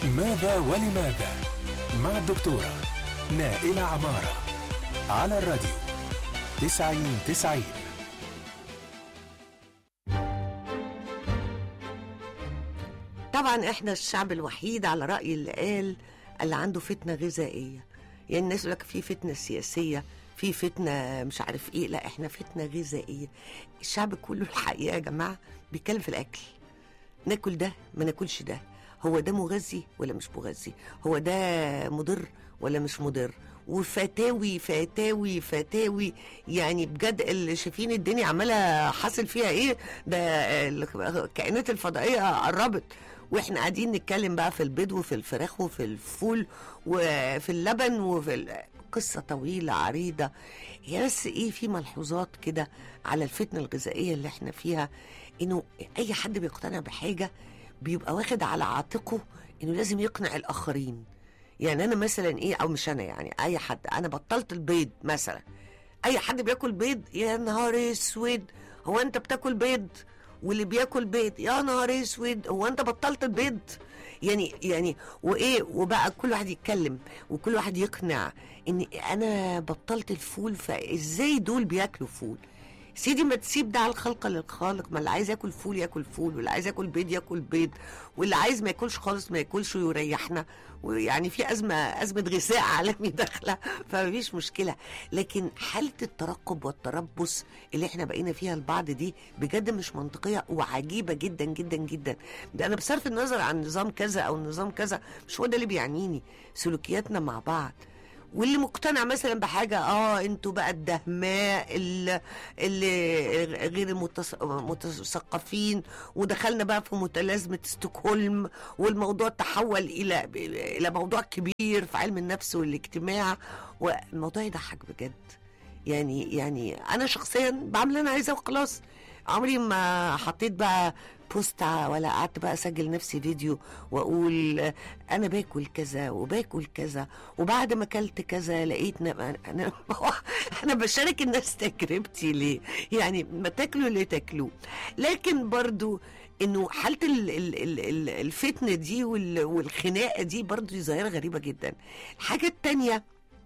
ماذا ولماذا مع الدكتورة نائلة عمارة على الراديو تسعين تسعين طبعا احنا الشعب الوحيد على رأي اللي قال اللي عنده فتنة غذائية يعني الناس يقول لك في فتنة سياسية في فتنة مش عارف ايه لا احنا فتنة غذائية الشعب كله الحقيقة يا جماعة بيتكلم في الأكل ناكل ده ما ناكلش ده هو ده مغذي ولا مش مغذي هو ده مضر ولا مش مضر وفتاوي فتاوي فتاوي يعني بجد اللي شايفين الدنيا عماله حاصل فيها ايه ده الكائنات الفضائيه قربت واحنا قاعدين نتكلم بقى في البيض وفي الفراخ وفي الفول وفي اللبن وفي ال- قصة طويلة عريضة هي بس ايه في ملحوظات كده على الفتنة الغذائية اللي احنا فيها انه اي حد بيقتنع بحاجة بيبقى واخد على عاتقه انه لازم يقنع الاخرين يعني انا مثلا ايه او مش انا يعني اي حد انا بطلت البيض مثلا اي حد بياكل بيض يا نهار اسود هو انت بتاكل بيض واللي بياكل بيض يا نهار اسود هو انت بطلت البيض يعني يعني وايه وبقى كل واحد يتكلم وكل واحد يقنع ان انا بطلت الفول فازاي دول بياكلوا فول سيدي ما تسيب ده على الخلق للخالق ما اللي عايز ياكل فول ياكل فول واللي عايز ياكل بيض ياكل بيض واللي عايز ما ياكلش خالص ما ياكلش ويريحنا ويعني في ازمه ازمه غذاء عالمي داخله فمفيش مشكله لكن حاله الترقب والتربص اللي احنا بقينا فيها البعض دي بجد مش منطقيه وعجيبه جدا جدا جدا ده انا بصرف النظر عن نظام كذا او نظام كذا مش هو ده اللي بيعنيني سلوكياتنا مع بعض واللي مقتنع مثلا بحاجة اه انتوا بقى الدهماء اللي, اللي غير المتس- المتثقفين ودخلنا بقى في متلازمة ستوكهولم والموضوع تحول الى الى موضوع كبير في علم النفس والاجتماع والموضوع يضحك بجد يعني يعني انا شخصيا بعمل اللي انا عايزاه وخلاص عمري ما حطيت بقى بوست ولا قعدت بقى اسجل نفسي فيديو واقول انا باكل كذا وباكل كذا وبعد ما اكلت كذا لقيت ن- انا انا بشارك الناس تجربتي ليه يعني ما تاكلوا اللي تاكلوه لكن برضو انه حاله ال- ال- ال- ال- الفتنه دي وال- والخناقه دي برضو دي ظاهره غريبه جدا الحاجه التانيه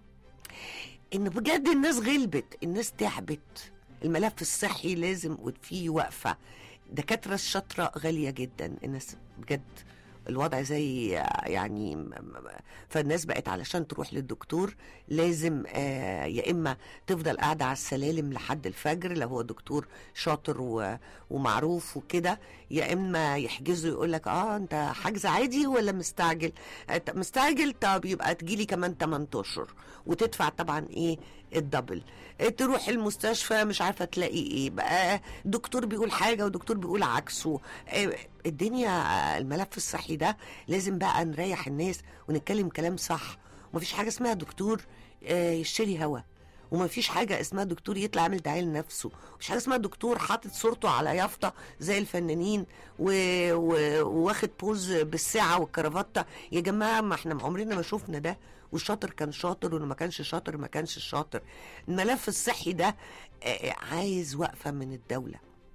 ان بجد الناس غلبت الناس تعبت الملف الصحي لازم فيه وقفه دكاتره الشاطره غاليه جدا الناس بجد الوضع زي يعني م- م- فالناس بقت علشان تروح للدكتور لازم آه يا اما تفضل قاعده على السلالم لحد الفجر لو هو دكتور شاطر و- ومعروف وكده يا اما يحجزوا يقول لك اه انت حجز عادي ولا مستعجل آه، طب مستعجل طب يبقى تجيلي كمان 8 اشهر وتدفع طبعا ايه الدبل آه، تروح المستشفى مش عارفه تلاقي ايه بقى دكتور بيقول حاجه ودكتور بيقول عكسه آه، الدنيا آه، الملف الصحي ده لازم بقى نريح الناس ونتكلم كلام صح ومفيش حاجه اسمها دكتور آه، يشتري هوا وما فيش حاجة اسمها دكتور يطلع يعمل دعاية لنفسه مفيش حاجة اسمها دكتور حاطط صورته على يافطة زي الفنانين و... و... واخد بوز بالساعة والكرافتة يا جماعة ما احنا عمرنا ما شفنا ده والشاطر كان شاطر واللي ما كانش شاطر ما كانش شاطر الملف الصحي ده آه، عايز وقفة من الدولة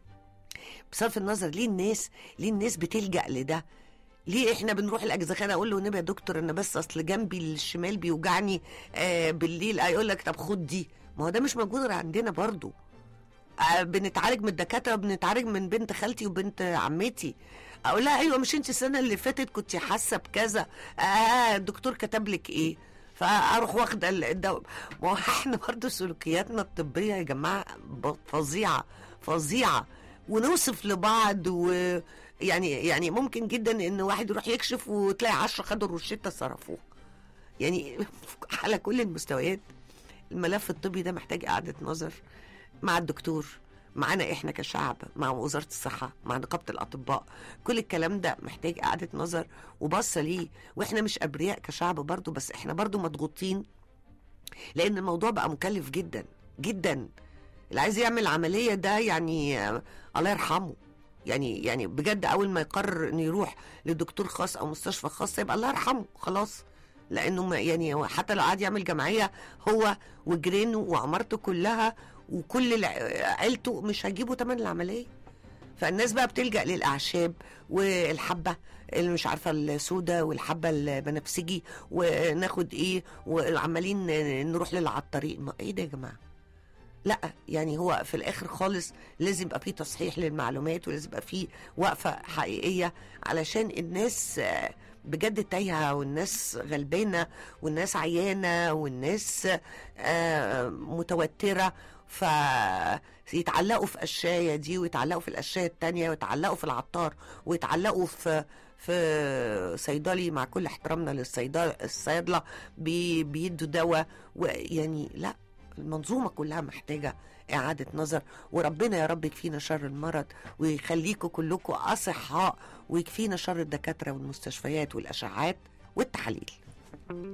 بصرف النظر ليه الناس ليه الناس بتلجأ لده ليه احنا بنروح الاجزخانه اقول له والنبي يا دكتور انا بس اصل جنبي الشمال بيوجعني آه بالليل يقول لك طب خد دي ما هو ده مش موجود غير عندنا برضو آه بنتعالج من الدكاتره بنتعالج من بنت خالتي وبنت عمتي اقول لها ايوه مش انت السنه اللي فاتت كنت حاسه بكذا اه الدكتور كتب لك ايه فاروح واخده ال- الدواء ما هو احنا برضو سلوكياتنا الطبيه يا جماعه ب- فظيعه فظيعه ونوصف لبعض و يعني يعني ممكن جدا ان واحد يروح يكشف وتلاقي عشرة خدوا الروشته صرفوه يعني على كل المستويات الملف الطبي ده محتاج إعادة نظر مع الدكتور معانا احنا كشعب مع وزارة الصحة مع نقابة الأطباء كل الكلام ده محتاج إعادة نظر وبصة ليه واحنا مش أبرياء كشعب برضو بس احنا برضو مضغوطين لأن الموضوع بقى مكلف جدا جدا اللي عايز يعمل عملية ده يعني آه، الله يرحمه يعني يعني بجد أول ما يقرر إنه يروح لدكتور خاص أو مستشفى خاص يبقى الله يرحمه خلاص لانه ما- يعني هو حتى لو قعد يعمل جمعيه هو وجيرانه وعمارته كلها وكل الع- عيلته مش هيجيبوا تمن العمليه فالناس بقى بتلجأ للأعشاب والحبة اللي مش عارفة السوداء والحبة البنفسجي وناخد ايه وعمالين نروح للعطارين ما ايه ده يا جماعة لا يعني هو في الاخر خالص لازم يبقى في تصحيح للمعلومات ولازم يبقى في وقفة حقيقية علشان الناس آه، بجد تايهة والناس غلبانة والناس عيانة والناس آه، متوترة فيتعلقوا في قشاية دي ويتعلقوا في القشاية التانية ويتعلقوا في العطار ويتعلقوا في في صيدلي مع كل احترامنا للصيدله الصيادله بي بيدوا دواء ويعني لا المنظومه كلها محتاجه اعاده نظر وربنا يا رب يكفينا شر المرض ويخليكم كلكم اصحاء ويكفينا شر الدكاتره والمستشفيات والاشعاعات والتحاليل